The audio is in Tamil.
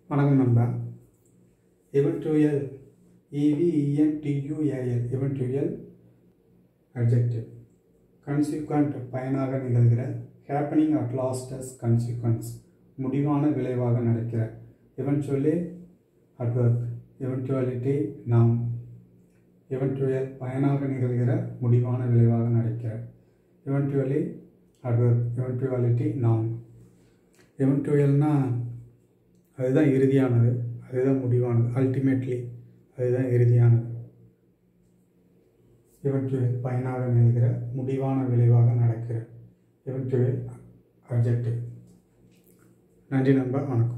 வணக்கம் நண்பா எவன்டுயல் இவிஇஎன்டியூஏஎல் எவன்டுயல் அட்ஜெக்டிவ் கன்சிக்வண்ட் பயனாக நிகழ்கிற happening at last as consequence முடிவான விளைவாக நடக்கிற எவன்ச்சுவலி அட்வர்க் எவன்ச்சுவாலிட்டி நாம் எவன்ச்சுவல் பயனாக நிகழ்கிற முடிவான விளைவாக நடக்கிற எவன்ச்சுவலி அட்வர்க் எவன்ச்சுவாலிட்டி நாம் எவன்ச்சுவல்னா அதுதான் இறுதியானது அதுதான் முடிவானது அல்டிமேட்லி அதுதான் இறுதியானது எவன்ச்சுவல் பயனாக நிகழ்கிற முடிவான விளைவாக நடக்கிற எவன்ச்சுவல் அப்ஜெக்டிவ் நன்றி நண்பா வணக்கம்